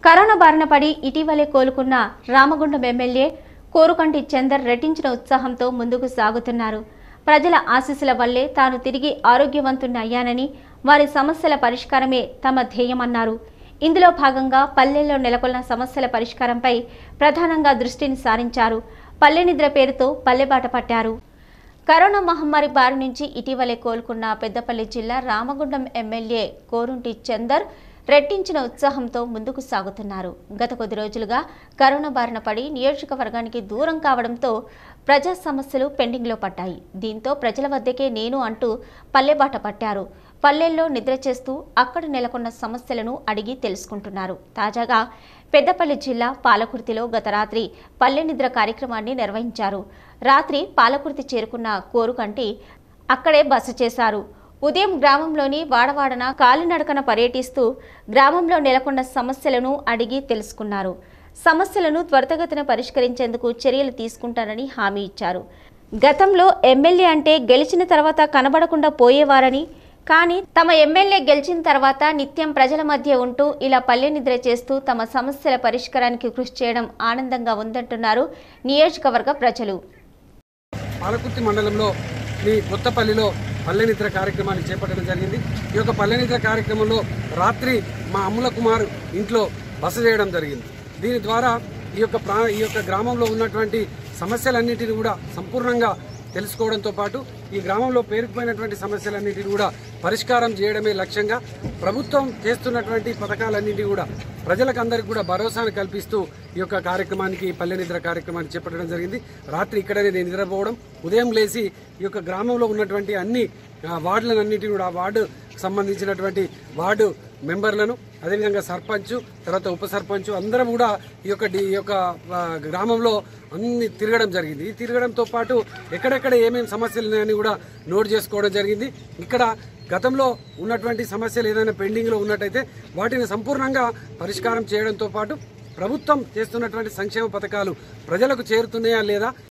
corona బారిన పడి ఇటీవలే కోలుకున్న రామగుండం ఎమ్మెల్యే కోరుకంటి చందర్ రెట్టించిన ఉత్సాహంతో ముందుకు సాగుతున్నారు ప్రజల ఆశీస్సుల వల్లే తాను తిరిగి ఆరోగ్యవంతుణ్ణి అయ్యానని వారి సమస్యల పరిష్కారమే తమ ధ్యేయమన్నారు ఇందులో భాగంగా పల్లెల్లో నెలకొన్న సమస్యల పరిష్కారంపై ప్రధానంగా దృష్టిని సారించారు పల్లె నిద్ర పేరుతో పల్లెబాట పట్టారు కరోనా మహమ్మారి బారి నుంచి ఇటీవలే కోలుకున్న పెద్దపల్లి జిల్లా రామగుండం ఎమ్మెల్యే కోరుంటి చందర్ రెట్టించిన ఉత్సాహంతో ముందుకు సాగుతున్నారు గత కొద్ది రోజులుగా కరోనా బారిన పడి నియోజకవర్గానికి దూరం కావడంతో ప్రజా సమస్యలు పెండింగ్లో పడ్డాయి దీంతో ప్రజల వద్దకే నేను అంటూ పల్లెబాట పట్టారు పల్లెల్లో నిద్ర చేస్తూ అక్కడ నెలకొన్న సమస్యలను అడిగి తెలుసుకుంటున్నారు తాజాగా పెద్దపల్లి జిల్లా పాలకుర్తిలో గత రాత్రి పల్లె నిద్ర కార్యక్రమాన్ని నిర్వహించారు రాత్రి పాలకుర్తి చేరుకున్న కోరుకంటి అక్కడే బస చేశారు ఉదయం గ్రామంలోని వాడవాడన కాలినడకన పర్యటిస్తూ గ్రామంలో నెలకొన్న సమస్యలను అడిగి తెలుసుకున్నారు సమస్యలను త్వరితగతిన పరిష్కరించేందుకు చర్యలు తీసుకుంటారని హామీ ఇచ్చారు గతంలో ఎమ్మెల్యే అంటే గెలిచిన తర్వాత కనబడకుండా పోయేవారని కానీ తమ ఎమ్మెల్యే గెలిచిన తర్వాత నిత్యం ప్రజల మధ్య ఉంటూ ఇలా పల్లె నిద్ర చేస్తూ తమ సమస్యల పరిష్కారానికి కృషి చేయడం ఆనందంగా ఉందంటున్నారు నియోజకవర్గ ప్రజలు పాలకుర్తి మండలంలో మీ కొత్తపల్లిలో పల్లె నిద్ర కార్యక్రమాన్ని చేపట్టడం జరిగింది ఈ యొక్క పల్లె నిద్ర కార్యక్రమంలో రాత్రి మా అమ్ముల కుమార్ ఇంట్లో బస చేయడం జరిగింది దీని ద్వారా ఈ యొక్క ప్రా ఈ యొక్క గ్రామంలో ఉన్నటువంటి సమస్యలన్నింటినీ కూడా సంపూర్ణంగా తెలుసుకోవడంతో పాటు ఈ గ్రామంలో పేరుకుపోయినటువంటి సమస్యలన్నింటినీ కూడా పరిష్కారం చేయడమే లక్ష్యంగా ప్రభుత్వం చేస్తున్నటువంటి పథకాలన్నింటినీ కూడా ప్రజలకు అందరికీ కూడా భరోసాను కల్పిస్తూ ఈ యొక్క కార్యక్రమానికి పల్లె నిద్ర కార్యక్రమాన్ని చేపట్టడం జరిగింది రాత్రి ఇక్కడనే నేను నిద్రపోవడం ఉదయం లేచి ఈ యొక్క గ్రామంలో ఉన్నటువంటి అన్ని ఆ, వార్డులన్నింటినీ కూడా ఆ వార్డు సంబంధించినటువంటి వార్డు మెంబర్లను అదేవిధంగా సర్పంచ్ తర్వాత ఉప సర్పంచ్ అందరం కూడా ఈ యొక్క డి- ఈ యొక్క ఆ, గ్రామంలో అన్ని తిరగడం జరిగింది ఈ తిరగడంతో పాటు ఎక్కడెక్కడ ఏమేమి సమస్యలు ఉన్నాయని కూడా నోట్ చేసుకోవడం జరిగింది ఇక్కడ గతంలో ఉన్నటువంటి సమస్యలు ఏదైనా పెండింగ్లో ఉన్నట్టయితే వాటిని సంపూర్ణంగా పరిష్కారం చేయడంతో పాటు ప్రభుత్వం చేస్తున్నటువంటి సంక్షేమ పథకాలు ప్రజలకు చేరుతున్నాయా లేదా